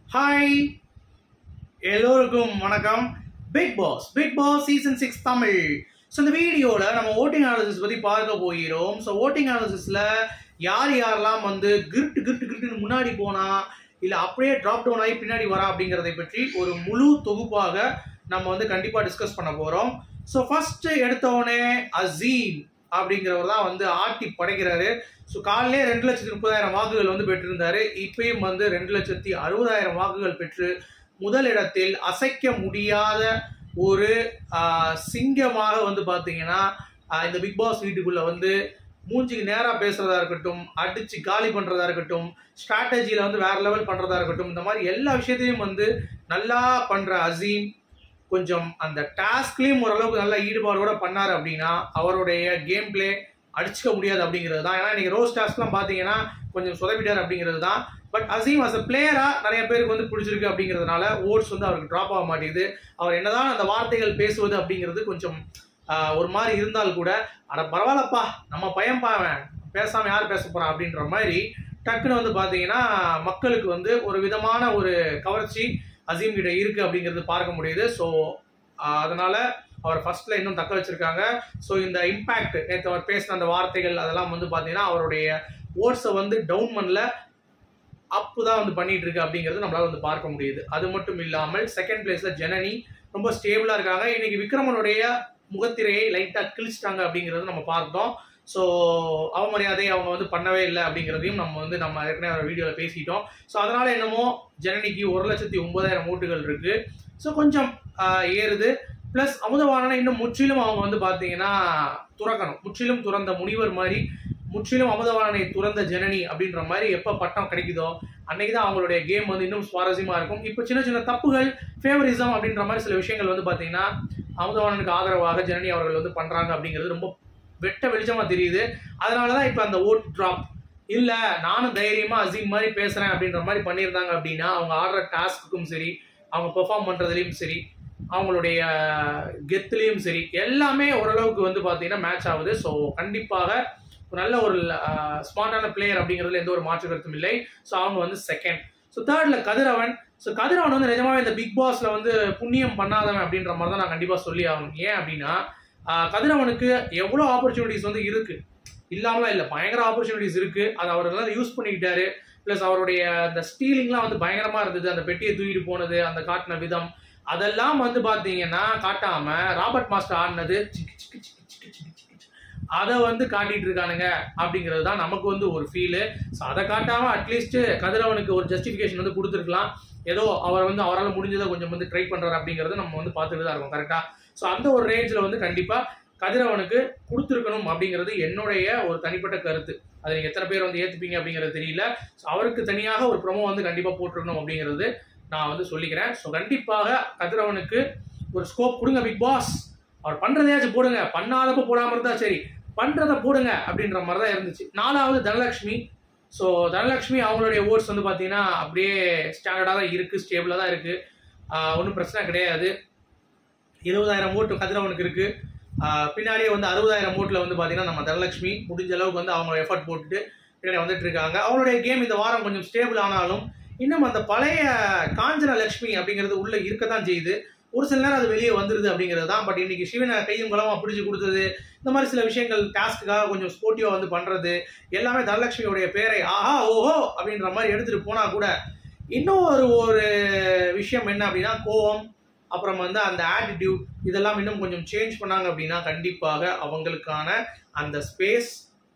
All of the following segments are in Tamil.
ஹாய் எல்லோருக்கும் வணக்கம் Big Boss Big Boss season six Tamil so இந்த வீடியோவில் நம்ம ஓட்டிங் அனாலிசிஸ் பற்றி பார்க்க போகிறோம் ஸோ ஓட்டிங் அனாலிசிஸில் யார் யாரெல்லாம் வந்து கிரிட்டு கிரிட்டு கிரிட்டுன்னு முன்னாடி போனா இல்லை அப்படியே ட்ராப் டவுன் ஆகி பின்னாடி வரா அப்படிங்கிறதை பற்றி ஒரு முழு தொகுப்பாக நம்ம வந்து கண்டிப்பாக டிஸ்கஸ் பண்ண போகிறோம் ஸோ ஃபர்ஸ்ட் எடுத்தவொடனே அசீம் அப்படிங்கிறவர் தான் வந்து ஆட்டி படைக்கிறாரு ஸோ காலையிலே ரெண்டு லட்சத்தி முப்பதாயிரம் வாக்குகள் வந்து பெற்றிருந்தாரு இப்பயும் வந்து ரெண்டு லட்சத்தி அறுபதாயிரம் வாக்குகள் பெற்று முதலிடத்தில் அசைக்க முடியாத ஒரு ஆஹ், சிங்கமாக வந்து பார்த்தீங்கன்னா ஆஹ், இந்த பிக் பாஸ் வீட்டுக்குள்ள வந்து மூஞ்சிக்கு நேராக பேசுறதா இருக்கட்டும் அடிச்சு காலி பண்றதா இருக்கட்டும் ஸ்ட்ராட்டஜியில் வந்து வேற லெவல் பண்றதா இருக்கட்டும் இந்த மாதிரி எல்லா விஷயத்தையும் வந்து நல்லா பண்ற அசீம் கொஞ்சம் அந்த டாஸ்க்லயும் ஓரளவுக்கு நல்ல ஈடுபாடோட பண்ணாரு அப்படின்னா அவருடைய கேம் பிளே அடிச்சுக்க முடியாது அப்படிங்கிறது தான் ஏன்னா இன்னைக்கு ரோஸ் டாஸ்க்லாம் பார்த்தீங்கன்னா கொஞ்சம் சொதப்பிட்டார் அப்படிங்கிறது தான் பட் அசீம் அஸ் அ பிளேயரா நிறைய பேருக்கு வந்து பிடிச்சிருக்கு அப்படிங்கிறதுனால ஓட்ஸ் வந்து அவருக்கு ட்ராப் ஆக மாட்டேங்குது அவர் என்னதான் அந்த வார்த்தைகள் பேசுவது அப்படிங்கிறது கொஞ்சம் ஆஹ், ஒரு மாதிரி இருந்தால் கூட அட பரவாயில்லப்பா நம்ம பையன் பாவன் பேசாம யார் பேச போறா அப்படின்ற மாதிரி டக்குன்னு வந்து பாத்தீங்கன்னா மக்களுக்கு வந்து ஒரு விதமான ஒரு கவர்ச்சி அசீம் கிட்ட இருக்கு அப்படிங்கிறது பார்க்க முடியுது ஸோ அதனால அவர் ஃபர்ஸ்ட்ல இன்னும் தக்க வச்சிருக்காங்க ஸோ இந்த இம்பாக்ட் நேற்று அவர் பேசின அந்த வார்த்தைகள் அதெல்லாம் வந்து பாத்தீங்கன்னா அவருடைய ஓட்ஸை வந்து டவுன் பண்ணல அப்பு தான் வந்து பண்ணிட்டு இருக்கு அப்படிங்கிறது நம்மளால வந்து பார்க்க முடியுது அது மட்டும் இல்லாமல் செகண்ட் பிளேஸ்ல ஜனனி ரொம்ப ஸ்டேபிளா இருக்காங்க இன்னைக்கு விக்ரமனுடைய முகத்திரையை லைட்டா கிழிச்சிட்டாங்க அப்படிங்கிறது நம்ம பார்த்தோம் ஸோ அவமரியாதை அவங்க வந்து பண்ணவே இல்லை அப்படிங்கிறதையும் நம்ம வந்து நம்ம ஏற்கனவே வீடியோவில் பேசிட்டோம் ஸோ அதனால என்னமோ ஜனனிக்கு ஒரு லட்சத்தி ஒன்பதாயிரம் ஓட்டுகள் இருக்கு ஸோ கொஞ்சம் ஆஹ், ஏறுது ப்ளஸ் அமுதவாணனை இன்னும் முற்றிலும் அவங்க வந்து பார்த்தீங்கன்னா துறக்கணும் முற்றிலும் துறந்த முனிவர் மாதிரி முற்றிலும் அமுதவாணனை துறந்த ஜனனி அப்படின்ற மாதிரி எப்போ பட்டம் கிடைக்குதோ அன்னைக்கு தான் அவங்களுடைய கேம் வந்து இன்னும் சுவாரஸ்யமா இருக்கும் இப்போ சின்ன சின்ன தப்புகள் ஃபேவரிசம் அப்படின்ற மாதிரி சில விஷயங்கள் வந்து பார்த்தீங்கன்னா அமுதவாணனுக்கு ஆதரவாக ஜனனி அவர்கள் வந்து பண்றாங்க அப்படிங்கிறது ரொம்ப வெட்ட வெளிச்சமா தெரியுது அதனால தான் இப்போ அந்த ஓட் ட்ராப் இல்ல நானும் தைரியமா அசீம் மாதிரி பேசுறேன் அப்படின்ற மாதிரி பண்ணியிருந்தாங்க அப்படின்னா அவங்க ஆடுற டாஸ்க்குக்கும் சரி அவங்க பெர்ஃபார்ம் பண்றதுலயும் சரி அவங்களுடைய கெத்துலேயும் சரி எல்லாமே ஓரளவுக்கு வந்து பார்த்தீங்கன்னா மேட்ச் ஆகுது ஸோ கண்டிப்பாக ஒரு நல்ல ஒரு ஸ்மார்ட்டான பிளேயர் அப்படிங்கிறதுல எந்த ஒரு மாற்று கருத்தும் இல்லை ஸோ அவங்க வந்து செகண்ட் ஸோ தேர்ட்ல கதிரவன் ஸோ கதிரவன் வந்து நிஜமாவே இந்த பிக் பாஸ்ல வந்து புண்ணியம் பண்ணாதவன் அப்படின்ற மாதிரி தான் நான் கண்டிப்பாக சொல்லி ஆகணும் ஏன் அப்படின்னா ஆஹ் கதிரவனுக்கு எவ்வளோ ஆப்பர்ச்சுனிட்டிஸ் வந்து இருக்கு இல்லாமலாம் இல்லை பயங்கர ஆப்பர்ச்சுனிட்டிஸ் இருக்கு அதை அவர் வந்து யூஸ் பண்ணிக்கிட்டாரு ப்ளஸ் அவருடைய அந்த ஸ்டீலிங்லாம் வந்து பயங்கரமா இருந்தது அந்த பெட்டியை தூக்கிட்டு போனது அந்த காட்டின விதம் அதெல்லாம் வந்து பாத்தீங்கன்னா காட்டாம ராபர்ட் மாஸ்டர் ஆடினது சிக்கு சிக்கு சிக்கு சிக்கு சிக்கு சிக்கு சிக்கு. அதை வந்து காட்டிட்டு இருக்கானுங்க அப்படிங்கிறது தான் நமக்கு வந்து ஒரு ஃபீலு ஸோ அதை காட்டாம அட்லீஸ்ட் கதிரவனுக்கு ஒரு ஜஸ்டிஃபிகேஷன் வந்து கொடுத்துருக்கலாம் ஏதோ அவர் வந்து அவரால் முடிஞ்சதை கொஞ்சம் வந்து ட்ரை பண்றாரு அப்படிங்கறத நம்ம வந்து பார்த்துட்டு தான் இருக்கோம் கரெக்டா ஸோ அந்த ஒரு ரேஞ்சில் வந்து கண்டிப்பா கதிரவனுக்கு கொடுத்துருக்கணும் அப்படிங்கிறது என்னுடைய ஒரு தனிப்பட்ட கருத்து அதை நீங்க எத்தனை பேர் வந்து ஏத்துப்பீங்க அப்படிங்கிறது தெரியல ஸோ அவருக்கு தனியாக ஒரு ப்ரொமோ வந்து கண்டிப்பா போட்டிருக்கணும் அப்படிங்கிறது நான் வந்து சொல்லிக்கிறேன் ஸோ கண்டிப்பாக கதிரவனுக்கு ஒரு ஸ்கோப் கொடுங்க பிக் பாஸ் அவர் பண்றதையாச்சும் போடுங்க பண்ணாதப்ப போடாம இருந்தா சரி பண்றத போடுங்க அப்படின்ற மாதிரி தான் இருந்துச்சு நாலாவது தனலட்சுமி ஸோ தனலட்சுமி அவங்களுடைய ஓட்ஸ் வந்து பார்த்தீங்கன்னா அப்படியே ஸ்டாண்டர்டாக தான் இருக்கு ஸ்டேபிளாக தான் இருக்கு ஒன்றும் பிரச்சனை கிடையாது இருபதாயிரம் ஓட்டு கதிரவனுக்கு இருக்கு ஆஹ் பின்னாடியே வந்து அறுபதாயிரம் ஓட்டில் வந்து பார்த்தீங்கன்னா நம்ம தனலட்சுமி முடிஞ்ச அளவுக்கு வந்து அவங்க எஃபர்ட் போட்டுட்டு பின்னாடி வந்துட்டு இருக்காங்க அவங்களுடைய கேம் இந்த வாரம் கொஞ்சம் ஸ்டேபிள் ஆனாலும் இன்னும் அந்த பழைய காஞ்சன லட்சுமி அப்படிங்கிறது உள்ள இருக்கத்தான் செய்யுது ஒரு சில நேரம் அது வெளியே வந்துருது அப்படிங்கிறது தான் பட் இன்னைக்கு சிவனை கையும் களமா பிடிச்சு கொடுத்தது இந்த மாதிரி சில விஷயங்கள் டாஸ்க்குக்காக கொஞ்சம் ஸ்போர்ட்டிவா வந்து பண்றது எல்லாமே தனலட்சுமியோடைய பேரை ஆஹா ஓஹோ அப்படின்ற மாதிரி எடுத்துட்டு போனா கூட இன்னும் ஒரு ஒரு விஷயம் என்ன அப்படின்னா கோவம் அப்புறம் வந்து அந்த ஆட்டிடியூட் இதெல்லாம் இன்னும் கொஞ்சம் சேஞ்ச் பண்ணாங்க அப்படின்னா கண்டிப்பாக அவங்களுக்கான அந்த ஸ்பேஸ்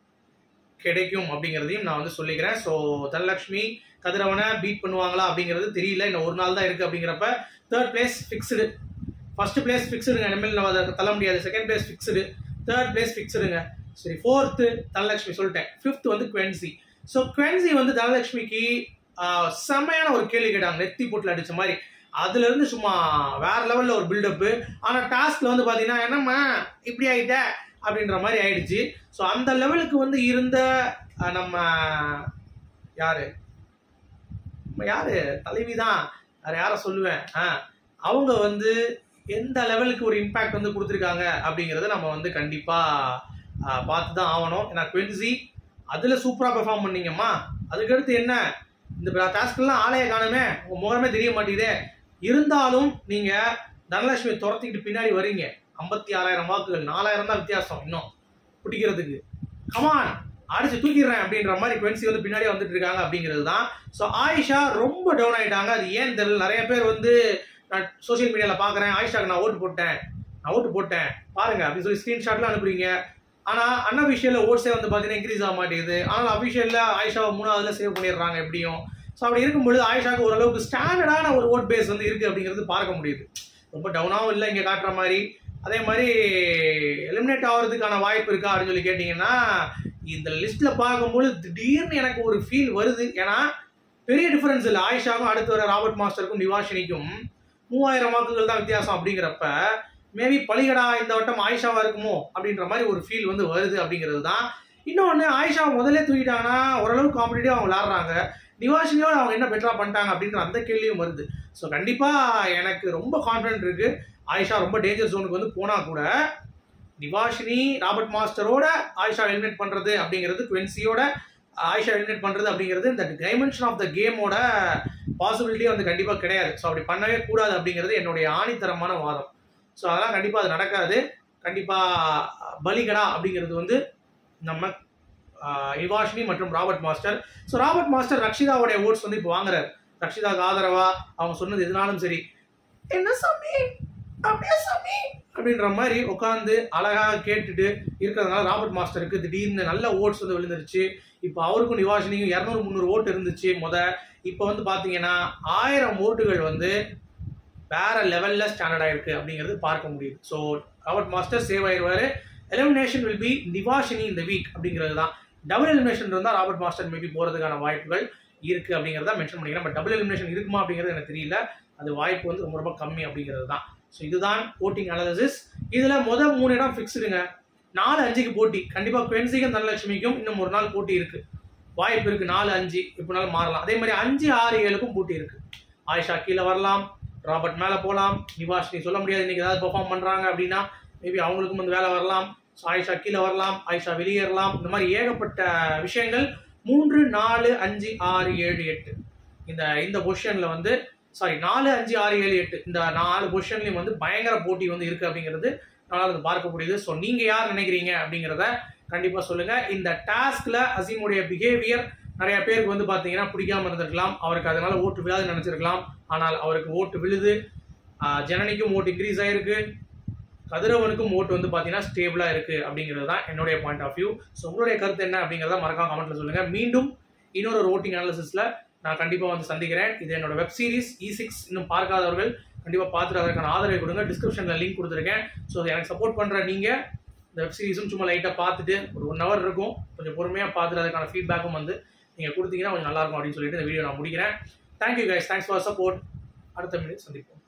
கிடைக்கும் அப்படிங்கிறதையும் நான் வந்து சொல்லிக்கிறேன் ஸோ தனலட்சுமி கதிரவனை பீட் பண்ணுவாங்களா அப்படிங்கிறது தெரியல இன்னும் ஒரு நாள் தான் இருக்கு அப்படிங்கிறப்ப third place fixed first place ஃபிக்ஸ்டுங்க இனிமேல் நம்ம அதை தள்ள முடியாது second place fixed third place ஃபிக்ஸ்டுங்க சரி ஃபோர்த்து தனலட்சுமி சொல்லிட்டேன் ஃபிஃப்த் வந்து குவென்சி ஸோ குவென்சி வந்து தனலட்சுமிக்கு ஆஹ், செமையான ஒரு கேள்வி கேட்டாங்க நெத்தி போட்டில் அடிச்ச மாதிரி அதுல இருந்து சும்மா வேற லெவல்ல ஒரு பில்டப் ஆனா டாஸ்க்ல வந்து பாத்தீங்கன்னா என்னம்மா இப்படி ஆயிட்ட அப்படின்ற மாதிரி ஆயிடுச்சு ஸோ அந்த லெவலுக்கு வந்து இருந்த அஹ், நம்ம யாரு நம்ம யாரு தலைவி தான் வேற யார சொல்லுவேன் ஆ, அவங்க வந்து எந்த லெவலுக்கு ஒரு இம்பாக்ட் வந்து கொடுத்துருக்காங்க அப்படிங்கறத நம்ம வந்து கண்டிப்பா பார்த்து தான் ஆகணும் ஏன்னா குவின்சி அதுல சூப்பரா பெர்ஃபார்ம் பண்ணீங்கம்மா அதுக்கடுத்து என்ன இந்த டாஸ்க்லாம் ஆலய காணுமே உங்க முகமே தெரிய மாட்டேங்குதே இருந்தாலும் நீங்க தனலட்சுமி துரத்திக்கிட்டு பின்னாடி வரீங்க ஐம்பத்தி ஆறாயிரம் வாக்குகள் நாலாயிரம் தான் வித்தியாசம் இன்னும் பிடிக்கிறதுக்கு கமான் அடிச்சு தூக்கிடுறேன் அப்படின்ற மாதிரி குவென்சி வந்து பின்னாடி வந்துட்டு இருக்காங்க அப்படிங்கிறது தான் ஸோ ஆயிஷா ரொம்ப டவுன் ஆயிட்டாங்க அது ஏன் தெரியல நிறைய பேர் வந்து நான் சோஷியல் மீடியாவில் பார்க்குறேன் ஆயிஷாக்கு நான் ஓட்டு போட்டேன் நான் ஓட்டு போட்டேன் பாருங்க அப்படின்னு சொல்லி ஸ்க்ரீன்ஷாட்லாம் அனுப்புறீங்க ஆனால் அன்அஃபிஷியலில் ஓட்ஸே வந்து பார்த்தீங்கன்னா இன்க்ரீஸ் ஆக மாட்டேங்குது ஆனால் அஃபிஷியலில் ஆயிஷாவை மூணாவதுல சேவ் பண்ணிடுறாங்க எப்படியும் ஸோ அப்படி இருக்கும்பொழுது ஆயிஷாக்கு ஓரளவுக்கு ஸ்டாண்டர்டான ஒரு ஓட் பேஸ் வந்து இருக்குது அப்படிங்கிறது பார்க்க முடியுது ரொம்ப டவுனாகவும் இல்லை இங்கே காட்டுற மாதிரி அதே மாதிரி எலிமினேட் ஆகிறதுக்கான வாய்ப்பு இருக்கா அப்படின்னு சொல்லி கேட்டிங்கன்னா இந்த லிஸ்ட்டில் பார்க்கும்போது திடீர்னு எனக்கு ஒரு ஃபீல் வருது ஏன்னா பெரிய டிஃபரன்ஸ் இல்லை ஆயிஷாவும் அடுத்து வர ராபர்ட் மாஸ்டருக்கும் நிவாஷினிக்கும் மூவாயிரம் வாக்குகள் தான் வித்தியாசம் அப்படிங்கிறப்ப மேபி பலிகடா இந்த வட்டம் ஆயிஷாவா இருக்குமோ அப்படின்ற மாதிரி ஒரு ஃபீல் வந்து வருது அப்படிங்கிறது தான் இன்னொன்று ஆயிஷா முதல்ல தூக்கிட்டாங்கன்னா ஓரளவுக்கு காம்படிட்டிவ் அவங்க விளாட்றாங்க நிவாஷினியோட அவங்க என்ன பெட்டரா பண்ணிட்டாங்க அப்படின்ற அந்த கேள்வியும் வருது ஸோ கண்டிப்பாக எனக்கு ரொம்ப கான்ஃபிடென்ட் இருக்கு ஆயிஷா ரொம்ப டேஞ்சர் ஜோனுக்கு வந்து போனால் கூட நிவாஷினி ராபர்ட் மாஸ்டரோட ஆயிஷா எலிமினேட் பண்ணுறது அப்படிங்கிறது குவென்சியோட ஆயிஷா எலிமினேட் பண்ணுறது அப்படிங்கிறது இந்த டைமென்ஷன் ஆஃப் த கேமோட பாசிபிலிட்டியே வந்து கண்டிப்பாக கிடையாது ஸோ அப்படி பண்ணவே கூடாது அப்படிங்கிறது என்னுடைய ஆணித்தரமான வாதம் ஸோ அதெல்லாம் கண்டிப்பாக அது நடக்காது கண்டிப்பாக பலிகடா அப்படிங்கிறது வந்து நம்ம இவாஷினி மற்றும் Robert master so Robert master ரக்ஷிதாவுடைய ஓட்ஸ் வந்து இப்போ வாங்குறாரு ரக்ஷிதாவுக்கு ஆதரவா அவங்க சொன்னது எதுனாலும் சரி என்ன சாமி அப்படியே சாமி அப்படின்ற மாதிரி உட்காந்து அழகாக கேட்டுட்டு இருக்கிறதுனால ராபர்ட் மாஸ்டருக்கு திடீர்னு நல்ல ஓட்ஸ் வந்து விழுந்துருச்சு இப்போ அவருக்கும் நிவாஷினியும் இரநூறு முந்நூறு ஓட்டு இருந்துச்சு முத இப்போ வந்து பார்த்தீங்கன்னா ஆயிரம் ஓட்டுகள் வந்து வேற லெவல்ல ஸ்டாண்டர்ட் ஆயிருக்கு அப்படிங்கிறது பார்க்க முடியுது ஸோ ராபர்ட் மாஸ்டர் சேவ் ஆயிடுவாரு எலிமினேஷன் வில் பி நிவாஷினி இந்த வீக் அப்படிங்கிறது தான் டபுள் எலிமினேஷன் இருந்தால் ராபர்ட் மாஸ்டர் மேபி போகிறதுக்கான வாய்ப்புகள் இருக்கு அப்படிங்கிறத மென்ஷன் பண்ணிக்கிறேன் பட் டபுள் எலிமினேஷன் இருக்குமா அப்படிங்கிறது எனக்கு தெரியல அது வாய்ப்பு வந்து ரொம்ப ரொம்ப கம்மி அப்படிங்கிறது தான் ஸோ இதுதான் ஓட்டிங் அனாலிசிஸ் இதில் முத மூணு இடம் ஃபிக்ஸ்டுங்க நாலு அஞ்சுக்கு போட்டி கண்டிப்பாக குவென்சிக்கும் தனலட்சுமிக்கும் இன்னும் ஒரு நாள் போட்டி இருக்கு வாய்ப்பு இருக்கு நாலு அஞ்சு இப்போனாலும் மாறலாம் அதே மாதிரி அஞ்சு ஆறு ஏழுக்கும் போட்டி இருக்கு ஆயிஷா கீழே வரலாம் ராபர்ட் மேலே போகலாம் நிவாஷினி சொல்ல முடியாது இன்னைக்கு ஏதாவது பெர்ஃபார்ம் பண்ணுறாங்க அப்படின்னா மேபி அவங்களுக்கும் வந்து வேலை வரலாம் ஸோ ஆயிஷா கீழே வரலாம் ஆயிஷா வெளியேறலாம் இந்த மாதிரி ஏகப்பட்ட விஷயங்கள் மூன்று நாலு அஞ்சு ஆறு ஏழு எட்டு இந்த இந்த பொசிஷனில் வந்து சாரி நாலு அஞ்சு ஆறு ஏழு எட்டு இந்த நாலு பொசிஷன்லையும் வந்து பயங்கர போட்டி வந்து இருக்குது அப்படிங்கிறது நம்மளால் வந்து பார்க்க முடியுது ஸோ நீங்கள் யார் நினைக்கிறீங்க அப்படிங்கிறத கண்டிப்பாக சொல்லுங்கள் இந்த டாஸ்கில் அசீமுடைய பிஹேவியர் நிறைய பேருக்கு வந்து பார்த்தீங்கன்னா பிடிக்காம இருந்திருக்கலாம் அவருக்கு அதனால ஓட்டு விழாதுன்னு நினச்சிருக்கலாம் ஆனால் அவருக்கு ஓட்டு விழுது ஆஹ் ஜனனிக்கும் ஓட்டு இன்க்ரீஸ் ஆயிருக்கு கதிரவனுக்கும் ஓட்டு வந்து பார்த்தீங்கன்னா ஸ்டேபிளாக இருக்கு அப்படிங்கிறது தான் என்னுடைய பாயிண்ட் ஆஃப் வியூ ஸோ உங்களுடைய கருத்து என்ன அப்படிங்கிறத மறக்காம கமெண்ட்ல சொல்லுங்க மீண்டும் இன்னொரு ஒரு ஓட்டிங் அனாலிசிஸ்ல நான் கண்டிப்பாக வந்து சந்திக்கிறேன் இது என்னோட வெப் சீரிஸ் இ சிக்ஸ் இன்னும் பார்க்காதவர்கள் கண்டிப்பாக பார்த்துட்டு அதற்கான ஆதரவை கொடுங்க டிஸ்கிரிப்ஷனில் லிங்க் கொடுத்துருக்கேன் ஸோ எனக்கு சப்போர்ட் பண்ணுற நீங்கள் இந்த வெப் சீரிஸும் சும்மா லைட்டாக பார்த்துட்டு ஒரு ஒன் ஹவர் இருக்கும் கொஞ்சம் பொறுமையாக பார்த்துட்டு அதுக்கான ஃபீட்பேக்கும் வந்து நீங்கள் கொடுத்தீங்கன்னா கொஞ்சம் நல்லா இருக்கும் அப்படின்னு சொல்லிட்டு இந்த வீடியோ நான் முடிக்கிறேன் thank you guys thanks for support அடுத்த மினிட் சந்திப்போம்